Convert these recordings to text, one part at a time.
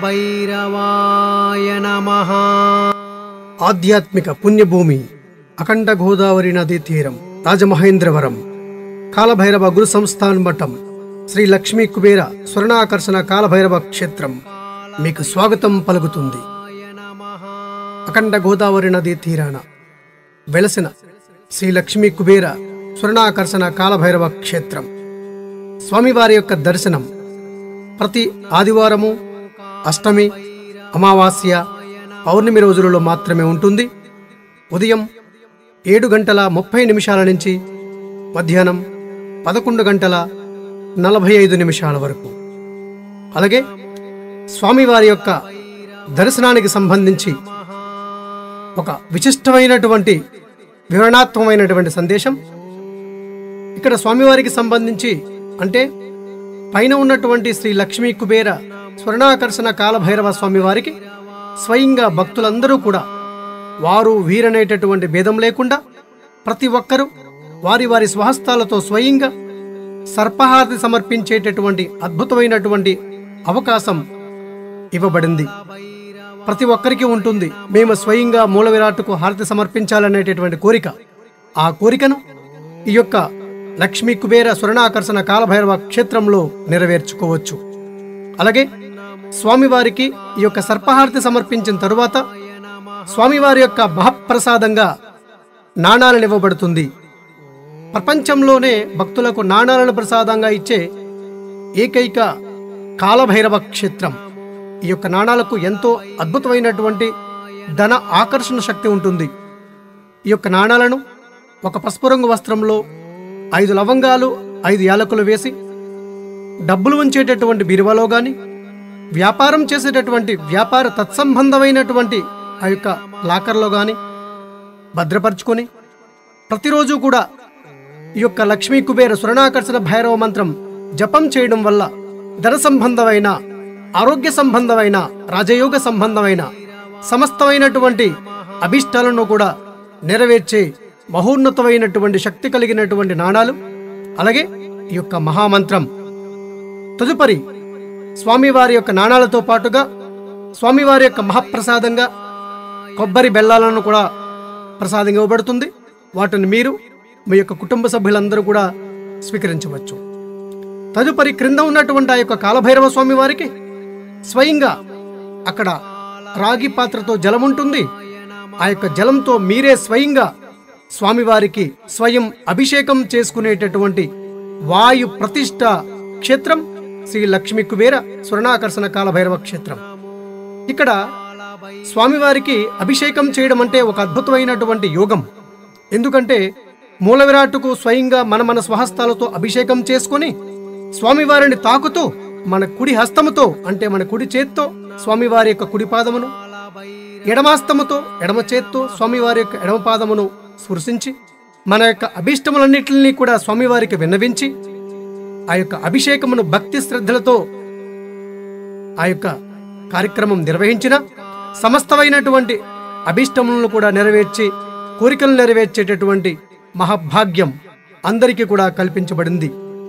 కాళభైరవాయ నమ ఆధ్యాత్మిక పుణ్యభూమి అఖండ గోదావరి నదీ తీరం రాజమహేంద్రవరం కాలభైరవ గురు సంస్థాన్ మఠం శ్రీ లక్ష్మీ కుబేర స్వర్ణాకర్షణ కాలభైరవ క్షేత్రం మీకు స్వాగతం పలుకుతుంది అఖండ గోదావరి నదీ తీరాన వెలసిన శ్రీ లక్ష్మీ కుబేర స్వర్ణాకర్షణ కాలభైరవ క్షేత్రం స్వామివారి యొక్క దర్శనం ప్రతి ఆదివారము అష్టమి అమావాస్య పౌర్ణమి రోజులలో మాత్రమే ఉంటుంది ఉదయం ఏడు గంటల ముప్పై నిమిషాల నుంచి మధ్యాహ్నం పదకొండు గంటల నలభై ఐదు నిమిషాల వరకు అలాగే స్వామివారి యొక్క దర్శనానికి సంబంధించి ఒక విశిష్టమైనటువంటి వివరణాత్మకమైనటువంటి సందేశం ఇక్కడ స్వామివారికి సంబంధించి అంటే పైన ఉన్నటువంటి శ్రీ లక్ష్మీ కుబేర స్వర్ణాకర్షణ కాలభైరవ స్వామివారికి స్వయంగా భక్తులందరూ కూడా వారు వీరనేటటువంటి భేదం లేకుండా ప్రతి ఒక్కరూ వారి వారి స్వహస్తాలతో స్వయంగా సర్పహారతి సమర్పించేటటువంటి అద్భుతమైనటువంటి అవకాశం ఇవ్వబడింది ప్రతి ఒక్కరికి ఉంటుంది మేము స్వయంగా మూల విరాట్టుకు హారతి సమర్పించాలనేటటువంటి కోరిక ఆ కోరికను ఈ యొక్క లక్ష్మీ కుబేర స్వర్ణాకర్షణ కాలభైరవ క్షేత్రంలో నెరవేర్చుకోవచ్చు అలాగే స్వామివారికి ఈ యొక్క సర్పహారతి సమర్పించిన తరువాత స్వామివారి యొక్క మహప్రసాదంగా నాణాలను ఇవ్వబడుతుంది ప్రపంచంలోనే భక్తులకు నాణాలను ప్రసాదంగా ఇచ్చే ఏకైక కాలభైరవ క్షేత్రం ఈ యొక్క నాణాలకు ఎంతో అద్భుతమైనటువంటి ధన ఆకర్షణ శక్తి ఉంటుంది ఈ యొక్క నాణాలను ఒక పసుపు రంగు వస్త్రంలో ఐదు లవంగాలు ఐదు యాలకులు వేసి డబ్బులు ఉంచేటటువంటి బీరువాలో గాని వ్యాపారం చేసేటటువంటి వ్యాపార తత్సంబంధమైనటువంటి ఆ యొక్క లాకర్లో గాని భద్రపరుచుకొని ప్రతిరోజు కూడా ఈ యొక్క లక్ష్మీ కుబేర స్వర్ణాకర్షణ భైరవ మంత్రం జపం చేయడం వల్ల ధన సంబంధమైన ఆరోగ్య సంబంధమైన రాజయోగ సంబంధమైన సమస్తమైనటువంటి అభిష్టాలను కూడా నెరవేర్చే మహోన్నతమైనటువంటి శక్తి కలిగినటువంటి నాణాలు అలాగే ఈ యొక్క మహామంత్రం తదుపరి స్వామివారి యొక్క నాణాలతో పాటుగా స్వామివారి యొక్క మహాప్రసాదంగా కొబ్బరి బెల్లాలను కూడా ప్రసాదంగా ఇవ్వబడుతుంది వాటిని మీరు మీ యొక్క కుటుంబ సభ్యులందరూ కూడా స్వీకరించవచ్చు తదుపరి క్రింద ఉన్నటువంటి ఆ యొక్క కాలభైరవ స్వామి వారికి స్వయంగా అక్కడ రాగి పాత్రతో జలం ఉంటుంది ఆ యొక్క జలంతో మీరే స్వయంగా స్వామివారికి స్వయం అభిషేకం చేసుకునేటటువంటి వాయు ప్రతిష్ట క్షేత్రం శ్రీ లక్ష్మీ కుబేర స్వర్ణాకర్షణ కాలభైరవ క్షేత్రం ఇక్కడ స్వామివారికి అభిషేకం చేయడం అంటే ఒక అద్భుతమైనటువంటి యోగం ఎందుకంటే మూల విరాట్టుకు స్వయంగా మన మన స్వహస్తాలతో అభిషేకం చేసుకొని స్వామివారిని తాకుతూ మన కుడి హస్తముతో అంటే మన కుడి చేత్తో స్వామివారి యొక్క కుడి పాదమును ఎడమాస్తముతో ఎడమ చేత్తో స్వామివారి యొక్క ఎడమ పాదమును స్పృశించి మన యొక్క అభిష్టములన్నిటిని కూడా స్వామివారికి విన్నవించి ఆ యొక్క అభిషేకమును భక్తి శ్రద్ధలతో ఆ యొక్క కార్యక్రమం నిర్వహించిన సమస్తమైనటువంటి అభిష్టములను కూడా నెరవేర్చి కోరికలు నెరవేర్చేటటువంటి మహాభాగ్యం అందరికీ కూడా కల్పించబడింది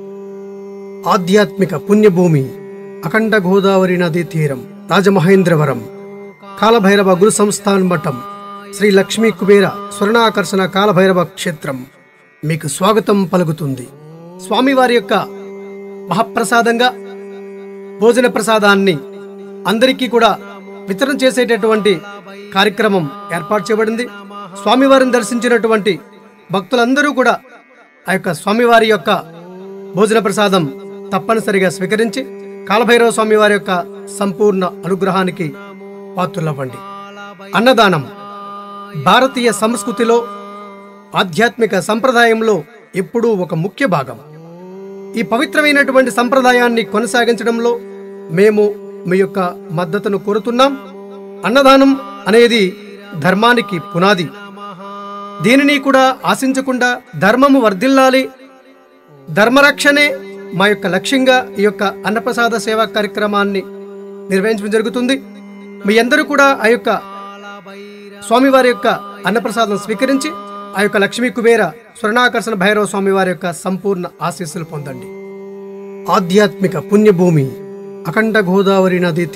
ఆధ్యాత్మిక పుణ్యభూమి అఖండ గోదావరి నదీ తీరం రాజమహేంద్రవరం కాలభైరవ గురు సంస్థాన్ మఠం శ్రీ లక్ష్మీ కుబేర స్వర్ణాకర్షణ కాలభైరవ క్షేత్రం మీకు స్వాగతం పలుకుతుంది స్వామివారి యొక్క మహాప్రసాదంగా భోజన ప్రసాదాన్ని అందరికీ కూడా వితరణ చేసేటటువంటి కార్యక్రమం ఏర్పాటు చేయబడింది స్వామివారిని దర్శించినటువంటి భక్తులందరూ కూడా ఆ యొక్క స్వామివారి యొక్క భోజన ప్రసాదం తప్పనిసరిగా స్వీకరించి కాలభైరవ స్వామివారి యొక్క సంపూర్ణ అనుగ్రహానికి పాత్రులవ్వండి అన్నదానం భారతీయ సంస్కృతిలో ఆధ్యాత్మిక సంప్రదాయంలో ఎప్పుడూ ఒక ముఖ్య భాగం ఈ పవిత్రమైనటువంటి సంప్రదాయాన్ని కొనసాగించడంలో మేము మీ యొక్క మద్దతును కోరుతున్నాం అన్నదానం అనేది ధర్మానికి పునాది దీనిని కూడా ఆశించకుండా ధర్మము వర్ధిల్లాలి ధర్మరక్షణే మా యొక్క లక్ష్యంగా ఈ యొక్క అన్నప్రసాద సేవా కార్యక్రమాన్ని నిర్వహించడం జరుగుతుంది మీ అందరూ కూడా ఆ యొక్క స్వామివారి యొక్క అన్నప్రసాదం స్వీకరించి ఆ యొక్క లక్ష్మీ కుబేర స్వర్ణాకర్షణ భైరవ స్వామివారి యొక్క సంపూర్ణ ఆశీస్సులు పొందండి ఆధ్యాత్మిక పుణ్యభూమి అఖండ గోదావరి నదీ తీరం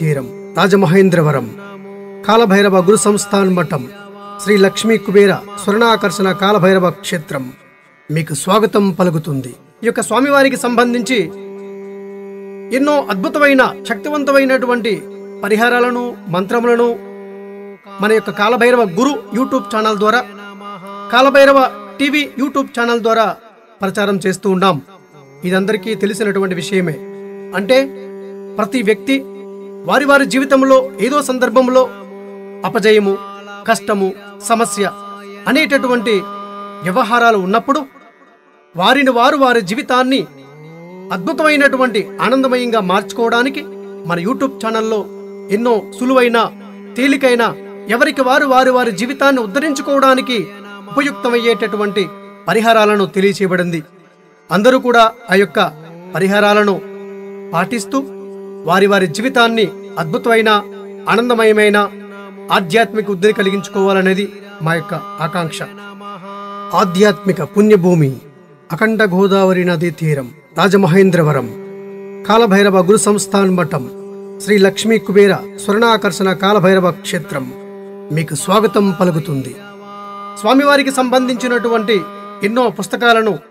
రాజమహేంద్రవరం కాలభైరవ గురు సంస్థాన్ మఠం శ్రీ లక్ష్మీ కుబేర స్వర్ణాకర్షణ కాలభైరవ క్షేత్రం మీకు స్వాగతం పలుకుతుంది ఈ యొక్క స్వామివారికి సంబంధించి ఎన్నో అద్భుతమైన శక్తివంతమైనటువంటి పరిహారాలను మంత్రములను మన యొక్క కాలభైరవ గురు యూట్యూబ్ ఛానల్ ద్వారా కాలభైరవ టీవీ యూట్యూబ్ ఛానల్ ద్వారా ప్రచారం చేస్తూ ఉన్నాం ఇదందరికీ తెలిసినటువంటి విషయమే అంటే ప్రతి వ్యక్తి వారి వారి జీవితంలో ఏదో సందర్భంలో అపజయము కష్టము సమస్య అనేటటువంటి వ్యవహారాలు ఉన్నప్పుడు వారిని వారు వారి జీవితాన్ని అద్భుతమైనటువంటి ఆనందమయంగా మార్చుకోవడానికి మన యూట్యూబ్ ఛానల్లో ఎన్నో సులువైన తేలికైన ఎవరికి వారు వారి వారి జీవితాన్ని ఉద్ధరించుకోవడానికి ఉపయుక్తమయ్యేటటువంటి పరిహారాలను తెలియచేయబడింది అందరూ కూడా ఆ యొక్క పరిహారాలను పాటిస్తూ వారి వారి జీవితాన్ని అద్భుతమైన ఆనందమయమైన ఆధ్యాత్మిక ఉద్ధరి కలిగించుకోవాలనేది మా యొక్క ఆకాంక్ష ఆధ్యాత్మిక పుణ్యభూమి అఖండ గోదావరి నదీ తీరం రాజమహేంద్రవరం కాలభైరవ గురు సంస్థాన్ మఠం శ్రీ లక్ష్మీ కుబేర స్వర్ణాకర్షణ కాలభైరవ క్షేత్రం మీకు స్వాగతం పలుకుతుంది స్వామివారికి సంబంధించినటువంటి ఎన్నో పుస్తకాలను